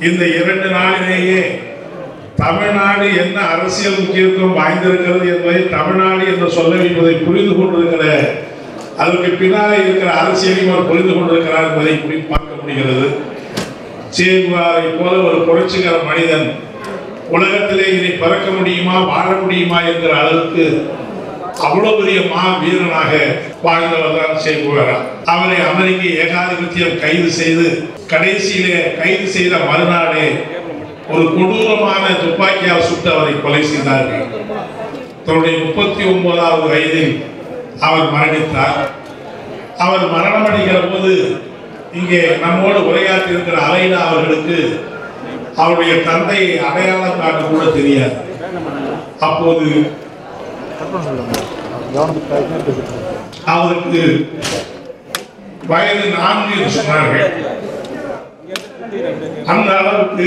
இந்த இரண்டு நாளிலேயே தமிழ்நாடு என்ன அரசியல் முக்கியத்துவம் வாய்ந்திருக்கிறது என்பதை தமிழ்நாடு என்று சொல்ல வைப்பதை புரிந்து கொண்டிருக்கிற அதற்கு பின்னாலே இருக்கிற அரசியலையும் அவர் புரிந்து கொண்டிருக்கிறார் என்பதை புரி- பார்க்க முடிகிறது சேகுவாரை போல ஒரு புரட்சிகர மனிதன் உலகத்திலே இதை பறக்க முடியுமா வாழ முடியுமா என்கிற அளவுக்கு அவ்வளவு பெரிய மா வீரனாக வாழ்ந்தவர் தான் சேகுவாரா அவரை அமெரிக்க ஏகாதிபத்தியம் கைது செய்து கடைசியிலே கைது செய்த மறுநாளே ஒரு கொடூரமான துப்பாக்கியால் சுட்டு அவரை கொலை செய்தார்கள் தன்னுடைய முப்பத்தி ஒன்பதாவது வயதில் அவர் மரணித்தார் அவர் மரணமடைகிற போது இங்கே நம்மோடு உரையாற்றி இருக்கிற அலைனா அவர்களுக்கு அவருடைய தந்தையை அடையாளம் காட்ட கூட தெரியாது அப்போது அவருக்கு வயது நான்கு என்று சொன்னார்கள் அந்த அளவுக்கு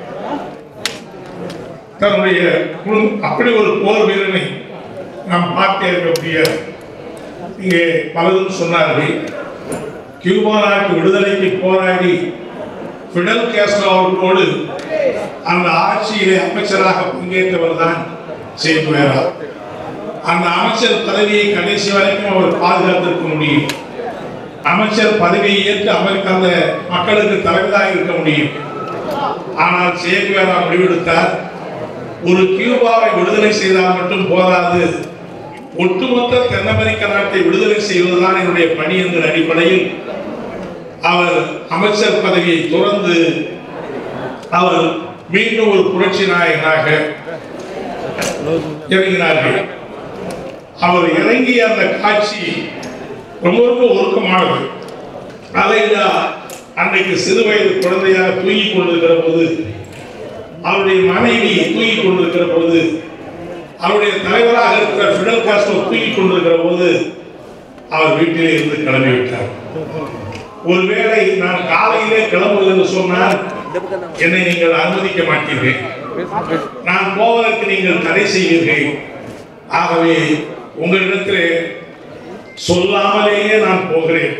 தன்னுடைய குடும்ப- அப்படி ஒரு போர் வீரனை நாம் பார்த்தே இருக்க முடியாது இங்கே பலரும் சொன்னார்கள் கியூபா நாட்டு விடுதலைக்கு போராடி பிடல் கேஸ்ட்ரோ அவர்களோடு அந்த ஆட்சியிலே அமைச்சராக பங்கேற்றவர் தான் சேகுவேரா அந்த அமைச்சர் பதவியை கடைசி வரைக்கும் அவர் பாதுகாத்திருக்க முடியும் அமைச்சர் பதவியை ஏற்று அமெரிக்க அந்த மக்களுக்கு தலைவராக இருக்க முடியும் ஆனால் சேகுவேரா முடிவெடுத்தார் ஒரு கியூபாவை விடுதலை செய்தால் மட்டும் போதாது ஒட்டுமொத்த தென் அமெரிக்க நாட்டை விடுதலை செய்வதுதான் என்னுடைய பணி என்கிற அடிப்படையில் அவர் அமைச்சர் பதவியை துறந்து அவர் மீண்டும் ஒரு புரட்சி நாயகனாக இறங்கினார்கள் அவர் இறங்கிய அந்த காட்சி ரொம்ப ரொம்ப ஒருக்கமானது அலைடா அன்றைக்கு சிறு வயது குழந்தையாக தூங்கிக் கொண்டிருக்கிற போது அவருடைய மனைவி தூங்கிக் கொண்டிருக்கிற போது அவருடைய தலைவராக இருக்கிற பிடல் காஸ்ட்ரோ தூங்கிக் கொண்டிருக்கிற போது அவர் வீட்டிலே இருந்து கிளம்பிவிட்டார் ஒருவேளை நான் காலையிலே கிளம்புவது என்று சொன்னால் என்னை நீங்கள் அனுமதிக்க மாட்டீர்கள் நான் போவதற்கு நீங்கள் தடை செய்வீர்கள் ஆகவே உங்களிடத்திலே சொல்லாமலேயே நான் போகிறேன்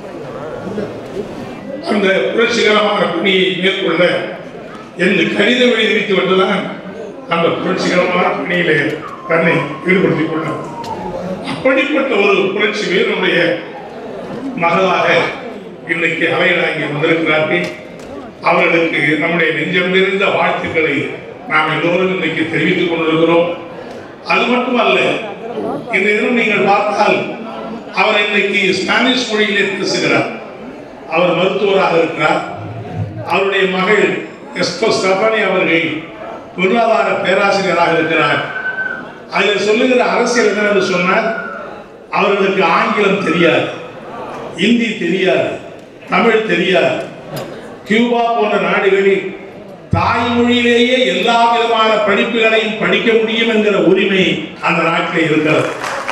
அந்த புரட்சிகரமான பணியை மேற்கொள்ள என்று கடிதம் எழுதி வைத்து வந்துதான் அந்த புரட்சிகரமான பணியிலே தன்னை ஈடுபடுத்திக் கொண்டார் அப்படிப்பட்ட ஒரு புரட்சி வீரனுடைய மகளாக இன்னைக்கு அவையலாகி வந்திருக்கிறார்கள் அவர்களுக்கு நம்முடைய நெஞ்சம் நிறைந்த வாழ்த்துக்களை நாம் எல்லோரும் இன்னைக்கு தெரிவித்துக் கொண்டிருக்கிறோம் அது மட்டுமல்ல இந்த தினம் நீங்கள் பார்த்தால் அவர் இன்னைக்கு ஸ்பானிஷ் மொழியிலே பேசுகிறார் அவர் மருத்துவராக இருக்கிறார் அவருடைய மகள் எஸ்கோ ஸ்டபானி அவர்கள் பொருளாதார பேராசிரியராக இருக்கிறார் அதில் சொல்லுகிற அரசியல் என்னவென்று சொன்னால் அவர்களுக்கு ஆங்கிலம் தெரியாது இந்தி தெரியாது தமிழ் தெரியாது கியூபா போன்ற நாடுகளில் தாய்மொழியிலேயே எல்லா விதமான படிப்புகளையும் படிக்க முடியும் என்கிற உரிமை அந்த நாட்டில் இருக்கிறது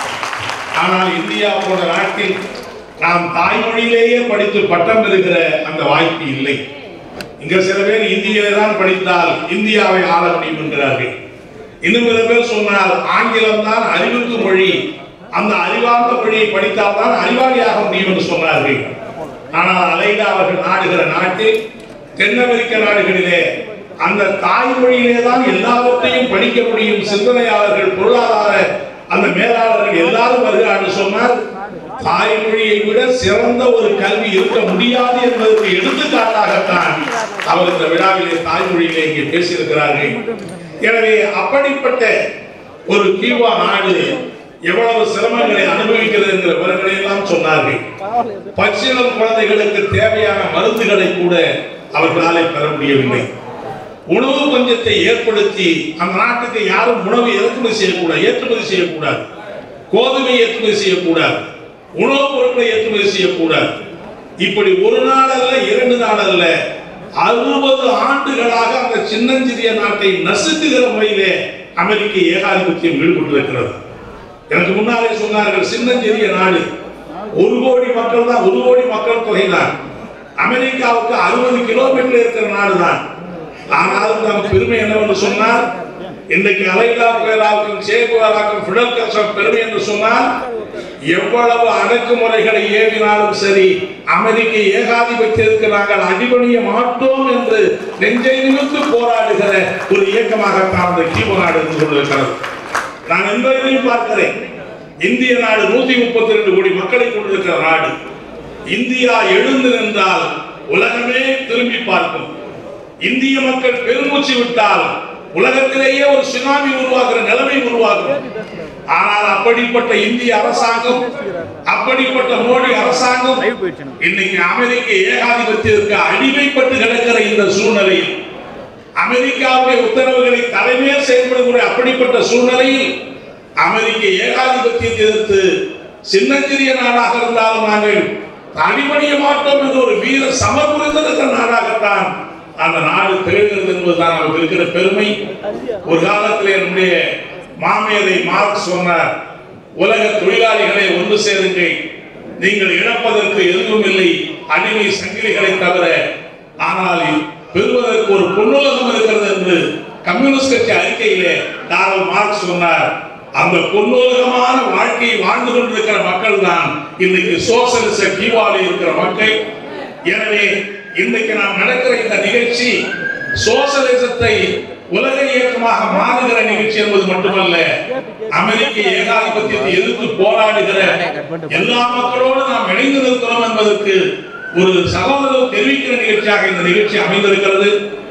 ஆனால் இந்தியா போன்ற நாட்டில் நாம் தாய்மொழியிலேயே படித்து பட்டம் பெறுகிற அந்த வாய்ப்பு இல்லை இங்க சில பேர் இந்தியிலே தான் படித்தால் இந்தியாவை ஆள முடியும் என்கிறார்கள் இன்னும் சில பேர் சொன்னால் ஆங்கிலம் தான் அறிவுக்கு மொழி அந்த அறிவார்ந்த மொழியை படித்தால் தான் அறிவாளியாக முடியும் என்று சொன்னார்கள் ஆனால் அலைடா அவர்கள் நாடுகிற நாட்டில் தென் அமெரிக்க நாடுகளிலே அந்த தாய்மொழியிலே தான் எல்லாவற்றையும் படிக்க முடியும் சிந்தனையாளர்கள் பொருளாதார அந்த மேலாளர்கள் எல்லாரும் வருகிறார்கள் சொன்னால் தாய்மொழியை விட சிறந்த ஒரு கல்வி இருக்க முடியாது என்பதற்கு எடுத்துக்காட்டாகத்தான் அவர் இந்த விழாவிலே தாய்மொழியிலே இங்கே பேசியிருக்கிறார்கள் எனவே அப்படிப்பட்ட ஒரு கீவா நாடு எவ்வளவு சிரமங்களை அனுபவிக்கிறது என்கிற விவரங்களை எல்லாம் சொன்னார்கள் பச்சிளம் குழந்தைகளுக்கு தேவையான மருந்துகளை கூட அவர்களாலே பெற முடியவில்லை உணவு பஞ்சத்தை ஏற்படுத்தி அந்த நாட்டுக்கு யாரும் உணவு இறக்குமதி செய்யக்கூடாது ஏற்றுமதி செய்யக்கூடாது கோதுமை ஏற்றுமதி செய்யக்கூடாது உணவுப் பொருட்களை ஏற்றுமதி செய்யக்கூடாது இப்படி ஒரு நாள் அல்ல இரண்டு நாள் அல்ல அறுபது ஆண்டுகளாக அந்த சின்னஞ்சிறிய நாட்டை நசுக்குகிற முறையிலே அமெரிக்க ஏகாதிபத்தியம் ஈடுபட்டிருக்கிறது எனக்கு முன்னாலே சொன்னார்கள் சின்னஞ்சிறிய நாடு ஒரு கோடி மக்கள் தான் ஒரு கோடி மக்கள் தொகை தான் அமெரிக்காவுக்கு அறுபது கிலோமீட்டர் இருக்கிற நாடு தான் ஆனாலும் நமக்கு பெருமை என்னவென்று சொன்னால் இன்றைக்கு அலைலா பேராவுக்கும் சேகுவாராக்கும் பிடல் கஸ்டம் பெருமை என்று சொன்னால் எவ்வளவு அடக்குமுறைகளை ஏவினாலும் சரி அமெரிக்க ஏகாதிபத்தியத்துக்கு நாங்கள் அடிபணிய மாட்டோம் என்று நெஞ்சை நிமிர்ந்து போராடுகிற ஒரு இயக்கமாகத்தான் அந்த கீப நாடு இருந்து கொண்டிருக்கிறது நான் என்பதையும் பார்க்கிறேன் இந்திய நாடு நூத்தி முப்பத்தி ரெண்டு கோடி மக்களை கொண்டிருக்கிற நாடு இந்தியா எழுந்து நின்றால் உலகமே திரும்பி பார்க்கும் இந்திய மக்கள் பெருமூச்சு விட்டால் உலகத்திலேயே ஒரு சுனாமி உருவாக்குற நிலைமை உருவாகும் ஆனால் அப்படிப்பட்ட இந்திய அரசாங்கம் அப்படிப்பட்ட மோடி அரசாங்கம் இன்னைக்கு அமெரிக்க ஏகாதிபத்தியத்திற்கு அடிமைப்பட்டு கிடக்கிற இந்த சூழ்நிலையில் அமெரிக்காவுடைய உத்தரவுகளை தலைமையில் செயல்படக்கூடிய அப்படிப்பட்ட சூழ்நிலையில் அமெரிக்க ஏகாதிபத்தியத்தை எதிர்த்து சின்னஞ்சிறிய நாடாக இருந்தாலும் நாங்கள் அடிபணிய மாட்டோம் என்ற ஒரு வீர சமர் புரிந்திருக்கிற நாடாகத்தான் அந்த நாடு திகழ்கிறது என்பதுதான் நமக்கு இருக்கிற பெருமை ஒரு காலத்திலே நம்முடைய மாமேதை மார்க்ஸ் சொன்னார் உலக தொழிலாளிகளை ஒன்று சேருங்கள் நீங்கள் இழப்பதற்கு எதுவும் இல்லை அடிமை சங்கிலிகளை தவிர ஆனால் பெறுவதற்கு ஒரு பொன்னுலகம் இருக்கிறது என்று கம்யூனிஸ்ட் கட்சி அறிக்கையிலே காரல் மார்க்ஸ் சொன்னார் அந்த பொன்னுலகமான வாழ்க்கையை வாழ்ந்து கொண்டிருக்கிற மக்கள் தான் இன்னைக்கு சோசலிச கீவாலி இருக்கிற மக்கள் எனவே இன்றைக்கு நாம் நடக்கிற இந்த நிகழ்ச்சி சோசலிசத்தை உலக இயக்கமாக மாறுகிற நிகழ்ச்சி என்பது மட்டுமல்ல அமெரிக்க ஏகாதிபத்தியத்தை எதிர்த்து போராடுகிற எல்லா மக்களோடு நாம் இணைந்து நிற்கிறோம் என்பதற்கு ஒரு சகோதரம் தெரிவிக்கிற நிகழ்ச்சியாக இந்த நிகழ்ச்சி அமைந்திருக்கிறது